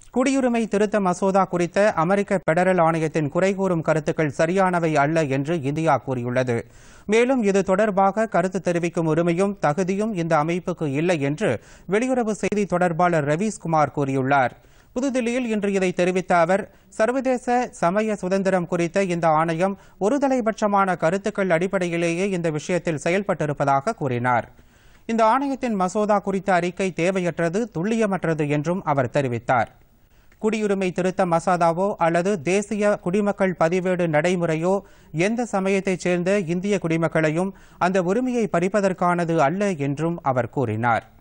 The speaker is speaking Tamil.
குடியுரிமை திருத்த மசோதா குறித்த அமெரிக்க பெடரல் ஆணையத்தின் குறை கூறும் கருத்துக்கள் சரியானவை அல்ல என்று இந்தியா கூறியுள்ளது மேலும் இது தொடர்பாக கருத்து தெரிவிக்கும் உரிமையும் தகுதியும் இந்த அமைப்புக்கு இல்லை என்று வெளியுறவு செய்தி தொடர்பாளர் ரவீஸ்குமார் கூறியுள்ளார் புதுதில்லியில் இன்று இதை தெரிவித்த அவர் சர்வதேச சமய சுதந்திரம் குறித்த இந்த ஆணையம் ஒருதலைபட்சமான கருத்துக்கள் அடிப்படையிலேயே இந்த விஷயத்தில் செயல்பட்டிருப்பதாக கூறினார் இந்த ஆணையத்தின் மசோதா குறித்த அறிக்கை தேவையற்றது துல்லியமற்றது என்றும் அவர் தெரிவித்தார் குடியுரிமை திருத்த மசோதாவோ அல்லது தேசிய குடிமக்கள் பதிவேடு நடைமுறையோ எந்த சமயத்தைச் சேர்ந்த இந்திய குடிமக்களையும் அந்த உரிமையை பறிப்பதற்கானது அல்ல என்றும் அவர் கூறினார்